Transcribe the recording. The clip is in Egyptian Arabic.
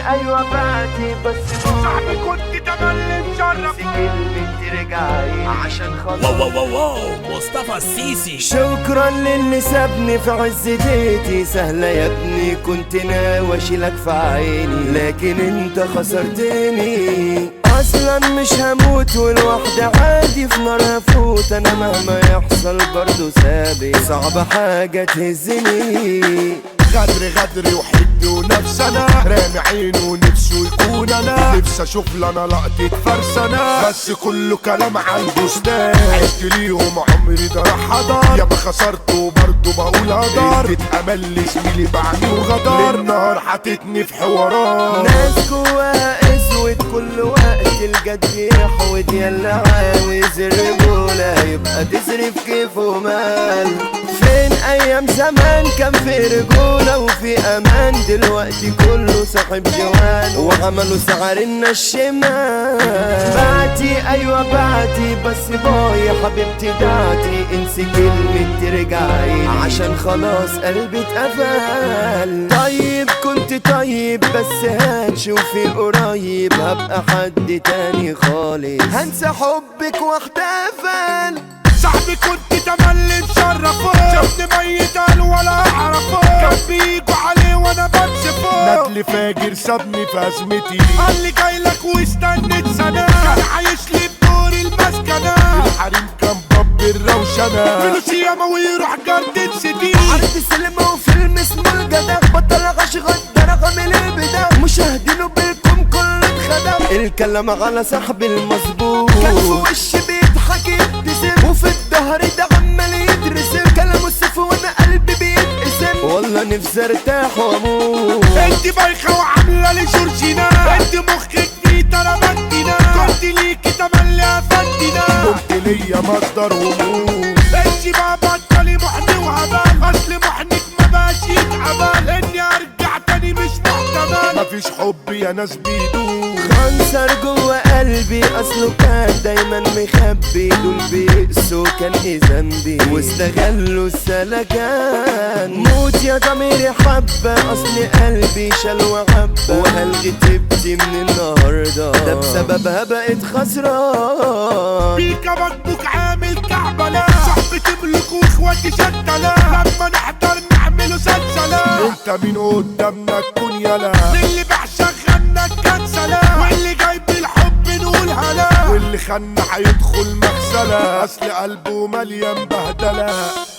ايوه بعتي بس صاحبي كنت تملي مشرف كلمة ترجعي عشان واو خلاص واو واو واو مصطفى السيسي شكرا للي سابني في عز ديتي سهلة يا ابني كنت ناوي اشيلك في عيني لكن انت خسرتني اصلا مش هموت والوحدة عادي في نار هفوت انا مهما يحصل برضو ثابت صعب حاجة تهزني غدر غدر وحد ونفس انا رامي عينه ونفسه يكون انا نفسي اشوف لنا لقطة فرسنة بس كله كلام على البستان عشت ليهم عمري ده راح هدار ياما خسرت وبرضه بقول هدار امل زميلي بعمي وغدار النهار حاططني في حوارات ناس جواها اسود كل وقت الجد يحود يلا عاوز الرجولة يبقى تصرف كيف ومال فين ايام زمان كان في رجولة وفي امان دلوقتي كله صاحب جوان وعملوا سعر الشمال بعتي ايوه بعتي بس باي حبيبتي دعتي انسي كلمة ترجعي عشان خلاص قلبي اتقفل طيب كنت طيب بس هتشوفي قريب هبقى حد تاني خالص هنسى حبك واحتفل صاحبي كنت تملي مشرفه شفت ميت قال ولا اعرفه كان بيجوا عليه وانا بنسفه ندل فاجر سابني في ازمتي قال لي جاي لك واستنيت سنه كان عايش لي بدور المسكنه الحريم كان باب الروشنه فلوس ياما ويروح جردة سيتي عرض سينما وفيلم اسمه الجدع بطل غش غدر عامل البدع مشاهدينه بالكم كل اتخدع الكلام على صاحبي المظبوط كان في وشي بيضحك يبتسم وفي الظهر ده عمال يترسم كلامه السيف وانا قلبي بيتقسم والله نفسي ارتاح واموت انت بايخه وعامله لي جورجينا انت مخك في ترمنتنا كنت ليكي تملي افندنا كنت ليا مصدر هموم انت بقى بطلي محن وهبال اصل محنك ما بقاش يتعبال اني ارجع تاني مش محتمل مفيش حب يا ناس بيدوم خنصر جوه قلبي اصله كان دايما مخبي دول بيقسوا كان ايه ذنبي واستغلوا السلكان موت يا ضميري حبة اصل قلبي شال وحبة وهلغي تبتي من النهاردة ده بسببها بقيت خسران بيكا مكبوك عامل كعبلة صاحبي تملك واخواتي شتلة لما نحضر نعمله سلسلة انت مين قدامنا تكون يلا اللي بيعشق غنى كنسلة واللي جايب الحب نقول هلا واللي خنا هيدخل مغسلة اصل قلبه مليان بهدلة